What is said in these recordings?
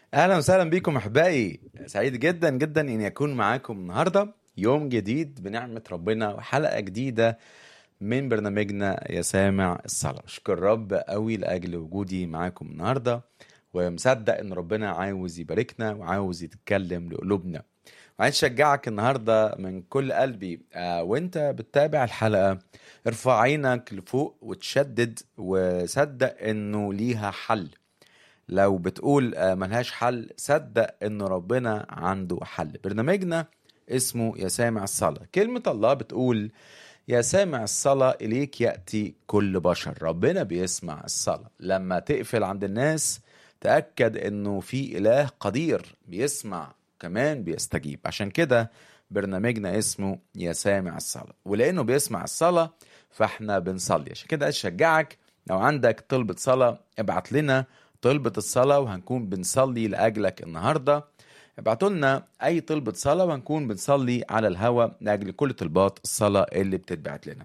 اهلا وسهلا بكم احبائي سعيد جدا جدا اني اكون معاكم النهارده يوم جديد بنعمه ربنا وحلقه جديده من برنامجنا يا سامع الصلاه اشكر الرب قوي لاجل وجودي معاكم النهارده ومصدق ان ربنا عاوز يباركنا وعاوز يتكلم لقلوبنا وعايز اشجعك النهارده من كل قلبي آه، وانت بتتابع الحلقه ارفع عينك لفوق وتشدد وصدق انه ليها حل لو بتقول آه، ملهاش حل صدق ان ربنا عنده حل برنامجنا اسمه يا سامع الصلاة كلمة الله بتقول يا سامع الصلاة إليك يأتي كل بشر ربنا بيسمع الصلاة لما تقفل عند الناس تأكد انه في إله قدير بيسمع كمان بيستجيب عشان كده برنامجنا اسمه يا سامع الصلاة ولأنه بيسمع الصلاة فاحنا بنصلي عشان كده أشجعك لو عندك طلبة صلاة ابعت لنا طلبة الصلاة وهنكون بنصلي لأجلك النهاردة ابعتوا لنا أي طلبة صلاة وهنكون بنصلي على الهوا لأجل كل طلبات الصلاة اللي بتتبعت لنا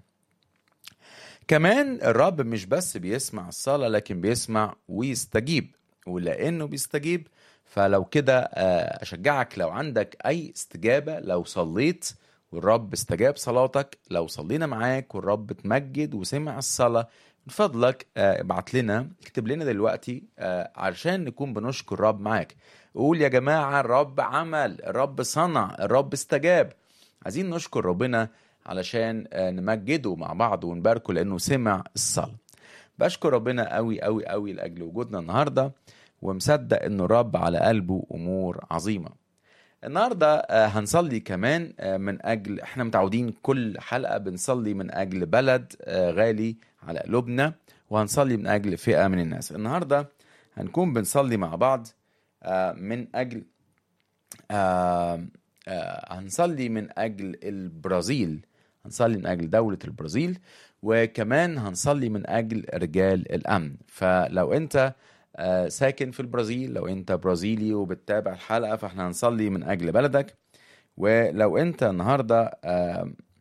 كمان الرب مش بس بيسمع الصلاة لكن بيسمع ويستجيب ولأنه بيستجيب فلو كده آه، أشجعك لو عندك أي استجابة لو صليت والرب استجاب صلاتك لو صلينا معاك والرب تمجد وسمع الصلاة من فضلك آه، ابعت لنا اكتب لنا دلوقتي آه، علشان نكون بنشكر الرب معاك قول يا جماعة الرب عمل الرب صنع الرب استجاب عايزين نشكر ربنا علشان آه، نمجده مع بعض ونباركه لأنه سمع الصلاة بشكر ربنا قوي قوي قوي لأجل وجودنا النهاردة ومصدق إنه الرب على قلبه أمور عظيمة النهارده آه، هنصلي كمان آه، من اجل احنا متعودين كل حلقه بنصلي من اجل بلد آه، غالي على قلوبنا وهنصلي من اجل فئه من الناس النهارده هنكون بنصلي مع بعض آه، من اجل آه، آه، هنصلي من اجل البرازيل هنصلي من اجل دوله البرازيل وكمان هنصلي من اجل رجال الامن فلو انت آه، ساكن في البرازيل لو انت برازيلي وبتتابع الحلقه فاحنا هنصلي من اجل بلدك ولو انت النهارده آه،